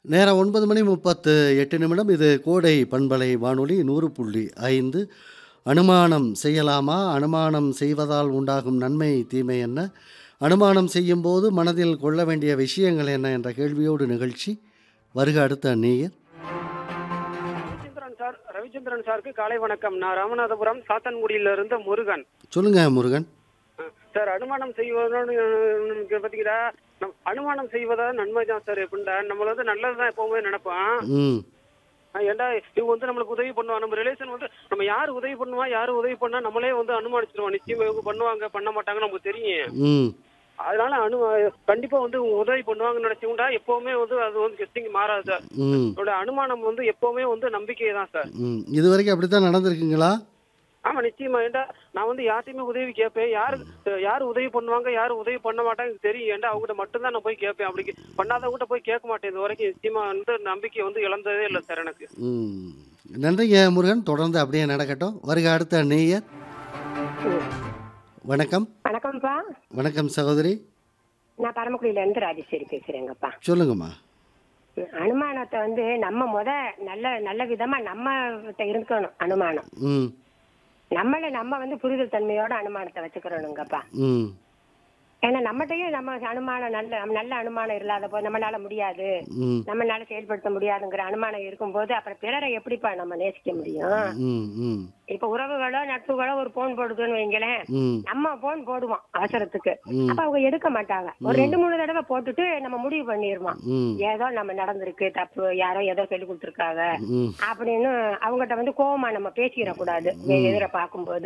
நேரம் ஒன்பது மணி முப்பத்து எட்டு நிமிடம் இது கோடை பண்பலை வானொலி நூறு புள்ளி ஐந்து அனுமானம் செய்யலாமா அனுமானம் செய்வதால் உண்டாகும் நன்மை தீமை என்ன அனுமானம் செய்யும்போது மனதில் கொள்ள வேண்டிய விஷயங்கள் என்ன என்ற கேள்வியோடு நிகழ்ச்சி வருக அடுத்த நேயர் ரவிச்சந்திரன் சார் ரவிச்சந்திரன் சாருக்கு காலை வணக்கம் நான் ராமநாதபுரம் சாத்தன்குடியில இருந்த முருகன் சொல்லுங்க முருகன் அஹ், சார் அனுமானம் செய்வதோடு பார்த்தீங்கன்னா நம் அனுமானம் செய்வதா நன்மை தான் சார் எப்படின்னா நம்மள வந்து நல்லதுதான் எப்பவுமே நினைப்போம் ம் அஹ், ஏன்டா இவங்க வந்து நம்மளுக்கு உதவி பண்ணுவா நம்ம ரிலேஷன் வந்து நம்ம யார் உதவி பண்ணுவா யார் உதவி பண்ணா நம்மளே வந்து அனுமானிச்சிருவோம் நிச்சயம் இவங்க பண்ணுவாங்க பண்ண மாட்டாங்க நமக்கு தெரியும் ம் அதனால அனு கண்டிப்பா வந்து இவங்க உதவி பண்ணுவாங்கன்னு நினைச்சவங்கடா எப்பவுமே வந்து அது வந்து கெஸ்டிங் மாறாது சார் ம் என்னோட அனுமானம் வந்து எப்பவுமே வந்து நம்பிக்கை தான் சார் ம் இது வரைக்கும் அப்படி தான் நடந்திருக்குங்களா ஆமா நிச்சயமா ஏண்டா நான் வந்து யார்ட்டையுமே உதவி கேட்பேன் யாரு யாரு உதவி பண்ணுவாங்க யாரு உதவி பண்ண மாட்டாங்க எனக்கு தெரியும் ஏன்டா அவங்ககிட்ட மட்டும்தான் நான் போய் கேட்பேன் அப்படி கே- பண்ணாதவங்ககிட்ட போய் கேட்க மாட்டேன் இது வரைக்கும் நிச்சயமா வந்து நம்பிக்கை வந்து இழந்ததே இல்லை சார் எனக்கு ம் நன்றிங்க முருகன் தொடர்ந்து அப்படியே நடக்கட்டும் வருக அடுத்த நேயர் வணக்கம் வணக்கம்ப்பா வணக்கம் சகோதரி நான் பரமக்குடியில இருந்து ராஜேஸ்வரி பேசுறேங்கப்பா சொல்லுங்கம்மா அனுமானத்தை வந்து நம்ம முத நல்ல நல்ல விதமா நம்ம இருக்கணும் அனுமானம் ம் நம்மள நம்ம வந்து புரிதல் தன்மையோட அனுமானத்தை வச்சுக்கிறோனுங்கப்பா ம் ஏன்னா நம்மகிட்டயும் நம்ம அனுமானம் நல்ல நல்ல அனுமானம் இல்லாத போது நம்மளால முடியாது ம் நம்மளால செயல்படுத்த முடியாதுங்கிற அனுமானம் இருக்கும்போது அப்புறம் பிறரை எப்படிப்பா நம்ம நேசிக்க முடியும் ம் ம் இப்ப உறவுகளோ நட்புகளோ ஒரு போன் போடுதுன்னு வைங்களேன் ம் நம்ம போன் போடுவோம் அவசரத்துக்கு ம். அப்ப அவங்க எடுக்க மாட்டாங்க ஒரு ரெண்டு மூணு தடவை போட்டுட்டு நம்ம முடிவு பண்ணிடுவோம் ம் ஏதோ நம்ம நடந்திருக்கு தப்பு யாரோ ஏதோ சொல்லி கொடுத்துருக்காங்க ம் அப்படின்னு அவங்ககிட்ட வந்து கோவமா நம்ம பேசிடக்கூடாது எதிர பார்க்கும்போது